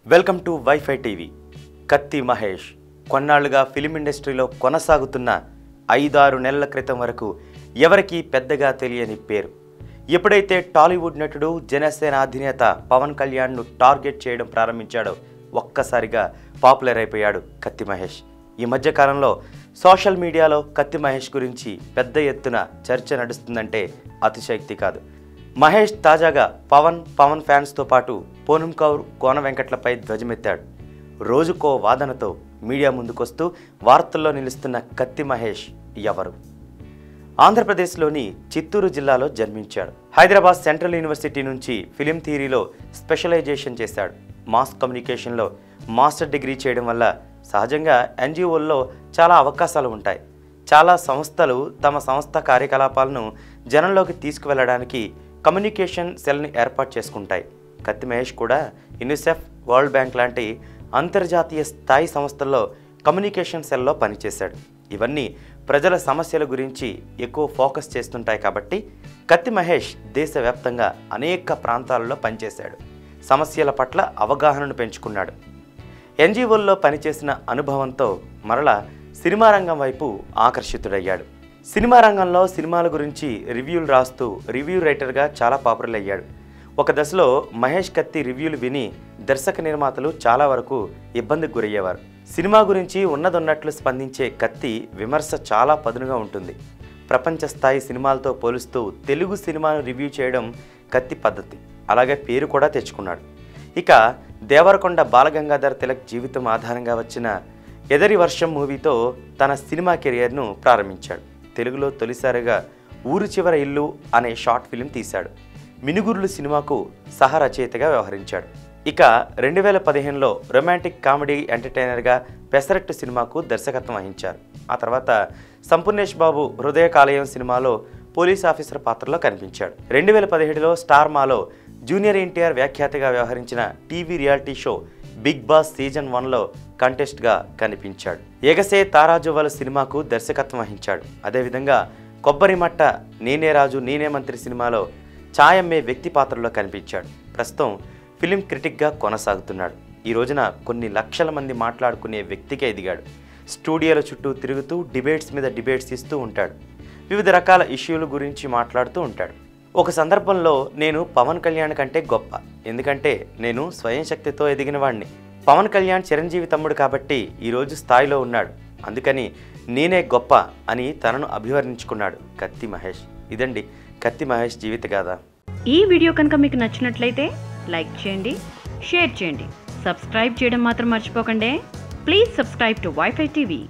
welcome to wifi TV కత్తి మహేష్ కొన్నాళ్లుగా film ఇండస్ట్రీలో కొనసాగుతున్న ఐదారు నెలల క్రితం వరకు ఎవరికీ పెద్దగా తెలియని పేరు ఎప్పుడైతే టాలీవుడ్ నటుడు జనసేన అధినేత పవన్ కళ్యాణ్ను టార్గెట్ చేయడం ప్రారంభించాడో ఒక్కసారిగా పాపులర్ అయిపోయాడు కత్తి మహేష్ ఈ మధ్య కాలంలో సోషల్ మీడియాలో కత్తి మహేష్ గురించి పెద్ద ఎత్తున చర్చ నడుస్తుందంటే అతిశక్తి కాదు మహేష్ తాజాగా పవన్ పవన్ ఫ్యాన్స్తో పాటు పూనం కౌర్ కోన వెంకట్లపై ధ్వజమెత్తాడు రోజుకో వాదనతో మీడియా ముందుకొస్తూ వార్తల్లో నిలుస్తున్న కత్తి మహేష్ ఎవరు ఆంధ్రప్రదేశ్లోని చిత్తూరు జిల్లాలో జన్మించాడు హైదరాబాద్ సెంట్రల్ యూనివర్సిటీ నుంచి ఫిలిం థియరీలో స్పెషలైజేషన్ చేశాడు మాస్ కమ్యూనికేషన్లో మాస్టర్ డిగ్రీ చేయడం వల్ల సహజంగా ఎన్జిఓల్లో చాలా అవకాశాలు ఉంటాయి చాలా సంస్థలు తమ సంస్థ కార్యకలాపాలను జనంలోకి తీసుకువెళ్ళడానికి కమ్యూనికేషన్ సెల్ని ఏర్పాటు చేసుకుంటాయి కత్తి మహేష్ కూడా యూనిసెఫ్ వరల్డ్ బ్యాంక్ లాంటి అంతర్జాతీయ స్థాయి సంస్థల్లో కమ్యూనికేషన్ సెల్లో పనిచేశాడు ఇవన్నీ ప్రజల సమస్యల గురించి ఎక్కువ ఫోకస్ చేస్తుంటాయి కాబట్టి కత్తి మహేష్ దేశవ్యాప్తంగా అనేక ప్రాంతాలలో పనిచేశాడు సమస్యల పట్ల అవగాహనను పెంచుకున్నాడు ఎన్జిఓల్లో పనిచేసిన అనుభవంతో మరలా సినిమా రంగం వైపు ఆకర్షితుడయ్యాడు సినిమా రంగంలో సినిమాల గురించి రివ్యూలు రాస్తూ రివ్యూ రైటర్గా చాలా పాపులర్ అయ్యాడు ఒక దశలో మహేష్ కత్తి రివ్యూలు విని దర్శక నిర్మాతలు చాలా వరకు ఇబ్బందికి గురయ్యేవారు సినిమా గురించి ఉన్నదొన్నట్లు స్పందించే కత్తి విమర్శ చాలా పదునుగా ఉంటుంది ప్రపంచ స్థాయి సినిమాలతో పోలుస్తూ తెలుగు సినిమాను రివ్యూ చేయడం కత్తి పద్ధతి అలాగే పేరు కూడా తెచ్చుకున్నాడు ఇక దేవరకొండ బాలగంగాధర్ తిలక్ జీవితం ఆధారంగా వచ్చిన ఎదరి వర్షం మూవీతో తన సినిమా కెరియర్ను ప్రారంభించాడు తెలుగులో తొలిసారిగా ఊరు చివర ఇల్లు అనే షార్ట్ ఫిలిం తీశాడు మినుగురులు సినిమాకు సహ రచయితగా వ్యవహరించాడు ఇక రెండు వేల పదిహేనులో రొమాంటిక్ కామెడీ ఎంటర్టైనర్గా పెసరట్టు సినిమాకు దర్శకత్వం వహించారు ఆ తర్వాత సంపూర్ణేష్ బాబు హృదయ కాలేయం సినిమాలో పోలీస్ ఆఫీసర్ పాత్రలో కనిపించాడు రెండు వేల పదిహేడులో స్టార్ మాలో జూనియర్ ఎన్టీఆర్ వ్యాఖ్యాతగా వ్యవహరించిన TV reality show big boss season వన్లో కంటెస్ట్గా కనిపించాడు ఎగసే తారాజువల సినిమాకు దర్శకత్వం వహించాడు అదేవిధంగా కొబ్బరి మట్ట నేనే రాజు నేనే మంత్రి సినిమాలో ఛాయమ్మే వ్యక్తి పాత్రలో కనిపించాడు ప్రస్తుతం ఫిలిం క్రిటిక్గా కొనసాగుతున్నాడు ఈ రోజున కొన్ని లక్షల మంది మాట్లాడుకునే వ్యక్తిగా ఎదిగాడు స్టూడియోల చుట్టూ తిరుగుతూ డిబేట్స్ మీద డిబేట్స్ ఇస్తూ ఉంటాడు వివిధ రకాల ఇష్యూల గురించి మాట్లాడుతూ ఉంటాడు ఒక సందర్భంలో నేను పవన్ కళ్యాణ్ కంటే గొప్ప ఎందుకంటే నేను స్వయం శక్తితో ఎదిగిన వాడిని పవన్ కళ్యాణ్ చిరంజీవి తమ్ముడు కాబట్టి ఈరోజు స్థాయిలో ఉన్నాడు అందుకని నేనే గొప్ప అని తనను అభివర్ణించుకున్నాడు కత్తి మహేష్ ఇదండి కత్తి మహేష్ జీవిత గాథ ఈ వీడియో కనుక మీకు నచ్చినట్లయితే లైక్ చేయండి షేర్ చేయండి సబ్స్క్రైబ్ చేయడం మాత్రం మర్చిపోకండి please subscribe to wifi TV